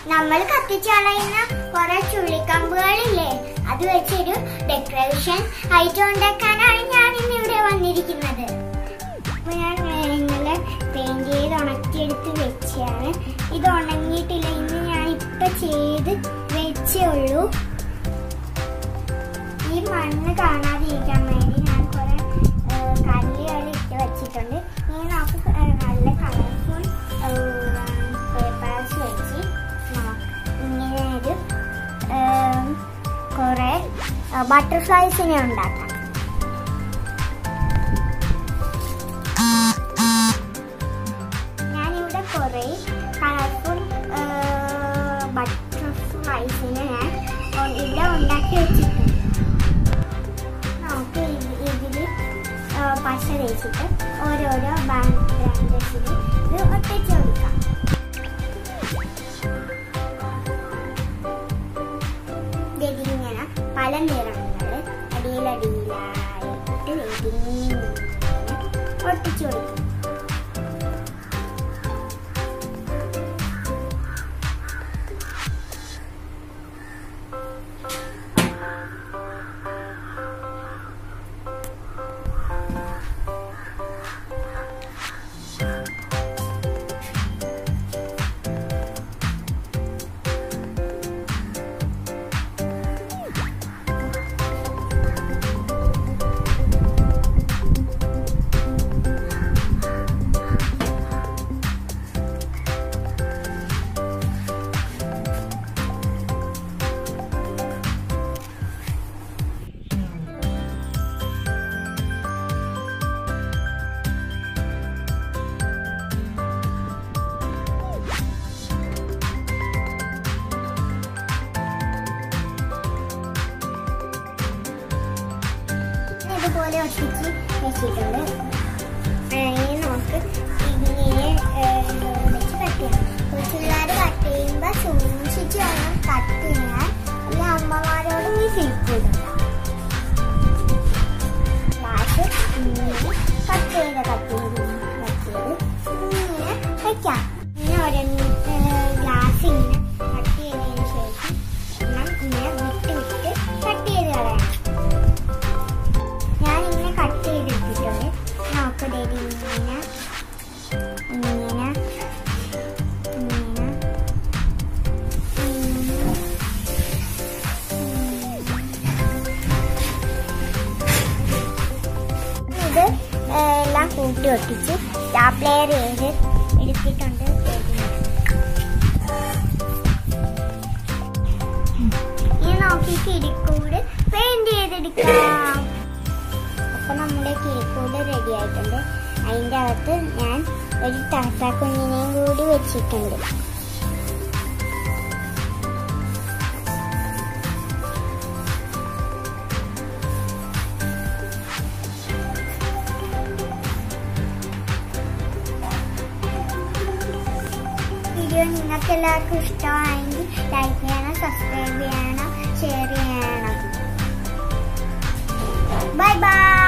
നമ്മൾ കത്തിച്ച് കളയുന്ന കുറെ ചുള്ളിക്കമ്പുകളില്ലേ അത് വെച്ചൊരു ഡെക്കറേഷൻ ഐറ്റം ഉണ്ടാക്കാനാണ് ഞാൻ ഇന്ന് ഇവിടെ വന്നിരിക്കുന്നത് അപ്പൊ ഞാൻ ഇന്നലെ പെയിന്റ് ചെയ്ത് ഉണക്കിയെടുത്ത് വെച്ചാണ് ഇത് ഉണങ്ങിയിട്ടില്ല ഇന്ന് ഞാൻ ഇപ്പൊ ചെയ്ത് വെച്ചേ ഉള്ളൂ ഈ മണ്ണ് കാണാതിരിക്കാൻ വേണ്ടി ഞാൻ കുറെ കല്ലുകൾ ഇട്ട് വെച്ചിട്ടുണ്ട് ഇനി നമുക്ക് ഏഹ്, നല്ല കളർഫുൾ പേപ്പേഴ്സ് വെച്ച് നമുക്ക് ഇങ്ങനെ ഒരു ഏഹ്, കുറെ ബട്ടർഫ്ലൈസിനെ ഉണ്ടാക്കാം ഞാനിവിടെ കുറെ കളർഫുൾ ബട്ടർഫ്ലൈസിനെ ഞാൻ ഒ- ഇവിടെ ഉണ്ടാക്കി വെച്ചിട്ടുണ്ട് നമുക്ക് ഇതിൽ പശ തേച്ചിട്ട് ഓരോരോ ബ്രാഞ്ചസിൽ ഇത് ഒട്ടിച്ച് കൊടുക്കാം ഇതിങ്ങനെ പല നിറങ്ങൾ അടിയിലടിയിലായിട്ട് ഇതിങ്ങനെ ഒട്ടിച്ചു കൊടുക്കും ഇതുപോലെ ഒട്ടിച്ച് വെച്ചിട്ടുണ്ട് ഇനി നമുക്ക് ഇങ്ങനെ ഏഹ്, വെച്ച് കട്ട് ചെയ്യാം കൊച്ചുപിള്ളേർ കട്ട് ചെയ്യുമ്പോൾ സൂക്ഷിച്ച് വേണം കട്ട് ചെയ്യാൻ അല്ല അമ്മമാരോട് നീ ശരിക്കൂടും ഗ്ലാസ് ഇങ്ങനെ കട്ട് ചെയ്ത് കട്ട് ചെയ്ത് കട്ട് ചെയ്ത് ഇങ്ങനെ വെക്കാം ഇങ്ങനെ ഒരു ഗ്ലാസ് ഇങ്ങനെ കട്ട് ചെയ്തതിന് ശേഷം എണ്ണം ഇങ്ങനെ വിട്ട് വിട്ട് കട്ട് ചെയ്ത് കളയാം ഞാൻ ഇങ്ങനെ കട്ട് ചെയ്തെടുത്തിട്ടുണ്ട് നോക്കട്ടെ ഇങ്ങനെ ഇങ്ങനെ ഇങ്ങനെ ഉം, ഉം. ഇത് എല്ലാം കൂട്ടി ഒട്ടിച്ച് സ്റ്റാപ്ലെയർ ചെയ്ത് എടുത്തിട്ടുണ്ട് ഇനി നോക്കിയിട്ട് ഇടിക്കൂട് പെയിന്റ് ചെയ്തെടുക്കാം അപ്പൊ നമ്മുടെ കേക്ക് കൂടെ റെഡി ആയിട്ടുണ്ട് അതിന്റെ അകത്ത് ഞാൻ ഒരു താത്ത കുഞ്ഞിനെയും കൂടി വെച്ചിട്ടുണ്ട് വീഡിയോ നിങ്ങൾക്ക് എല്ലാവർക്കും ഇഷ്ടമായെങ്കിൽ ലൈക്ക് ചെയ്യണം സബ്സ്ക്രൈബ് ചെയ്യണം ഷെയർ ചെയ്യണം ബൈ ബൈ